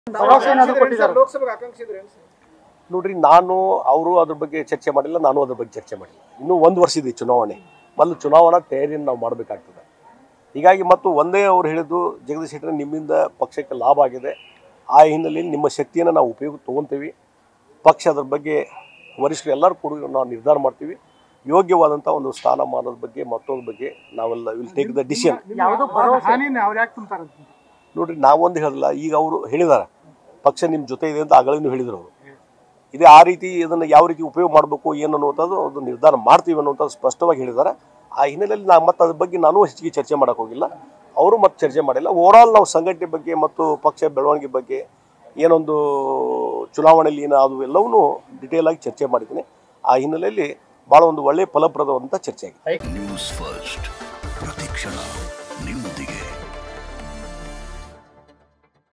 ಭರವಸೆ ಏನಾದ್ರು ಕೊಟ್ಟಿದ್ದಾರೆ ಲೋಕಸಭೆಗೆ ಆಕಾಂಕ್ಷಿ ಇದ್ರೇನು ಸರ್ ನೋಡ್ರಿ ನಾನು ಅವರು ಅದ್ರ ಬಗ್ಗೆ ಚರ್ಚೆ ಮಾಡಿಲ್ಲ ನಾನು ಅದ್ರ ಬಗ್ಗೆ ಚರ್ಚೆ ಮಾಡಿಲ್ಲ ಇನ್ನೂ ಒಂದು ವರ್ಷ ಇದೆ ಚುನಾವಣೆ ಮೊದಲು ಚುನಾವಣಾ ತಯಾರಿಯನ್ನು ನಾವು ಮಾಡಬೇಕಾಗ್ತದೆ ಹೀಗಾಗಿ ಮತ್ತು ಒಂದೇ ಅವ್ರು ಹೇಳಿದ್ದು ಜಗದೀಶ್ ಶೆಟ್ಟರ್ ನಿಮ್ಮಿಂದ ಪಕ್ಷಕ್ಕೆ ಲಾಭ ಆಗಿದೆ ಆ ಹಿನ್ನೆಲೆಯಲ್ಲಿ ನಿಮ್ಮ ಶಕ್ತಿಯನ್ನು ನಾವು ಉಪಯೋಗ ತೊಗೊತೀವಿ ಪಕ್ಷ ಅದ್ರ ಬಗ್ಗೆ ವರಿಷ್ಠರು ಎಲ್ಲರೂ ಕೂಡ ನಾವು ನಿರ್ಧಾರ ಮಾಡ್ತೀವಿ ಯೋಗ್ಯವಾದಂಥ ಒಂದು ಸ್ಥಾನಮಾನದ ಬಗ್ಗೆ ಮತ್ತೊಂದು ಬಗ್ಗೆ ನಾವೆಲ್ಲ ವಿಲ್ ಟೇಕ್ ದ ಡಿಸಿಷನ್ ಯಾವುದು ಭರವಸೆ ಹಾನಿನ ಅವ್ರು ಯಾಕೆ ತುಂಬ್ತಾರಂತ ನೋಡ್ರಿ ನಾವೊಂದು ಹೇಳಿಲ್ಲ ಈಗ ಅವರು ಹೇಳಿದ್ದಾರೆ ಪಕ್ಷ ನಿಮ್ಮ ಜೊತೆ ಇದೆ ಅಂತ ಆಗಲೂ ಹೇಳಿದ್ರು ಅವರು ಇದೇ ಆ ರೀತಿ ಇದನ್ನು ಯಾವ ರೀತಿ ಉಪಯೋಗ ಮಾಡಬೇಕು ಏನು ಅನ್ನುವಂಥದ್ದು ಅದು ನಿರ್ಧಾರ ಮಾಡ್ತೀವಿ ಅನ್ನುವಂಥದ್ದು ಸ್ಪಷ್ಟವಾಗಿ ಹೇಳಿದ್ದಾರೆ ಆ ಹಿನ್ನೆಲೆಯಲ್ಲಿ ನಾವು ಮತ್ತೆ ಅದ್ರ ಬಗ್ಗೆ ನಾನು ಹೆಚ್ಚಿಗೆ ಚರ್ಚೆ ಮಾಡೋಕೆ ಹೋಗಿಲ್ಲ ಅವರು ಮತ್ತೆ ಚರ್ಚೆ ಮಾಡಿಲ್ಲ ಓವರಾಲ್ ನಾವು ಸಂಘಟನೆ ಬಗ್ಗೆ ಮತ್ತು ಪಕ್ಷ ಬೆಳವಣಿಗೆ ಬಗ್ಗೆ ಏನೊಂದು ಚುನಾವಣೆಯಲ್ಲಿ ಏನಾದವು ಎಲ್ಲವನ್ನೂ ಡಿಟೇಲ್ ಆಗಿ ಚರ್ಚೆ ಮಾಡಿದ್ದೀನಿ ಆ ಹಿನ್ನೆಲೆಯಲ್ಲಿ ಭಾಳ ಒಂದು ಒಳ್ಳೆಯ ಫಲಪ್ರದವಾದಂಥ ಚರ್ಚೆ ಆಗಿದೆ ನ್ಯೂಸ್ ಫಸ್ಟ್ ಪ್ರತಿಕ್ಷಣ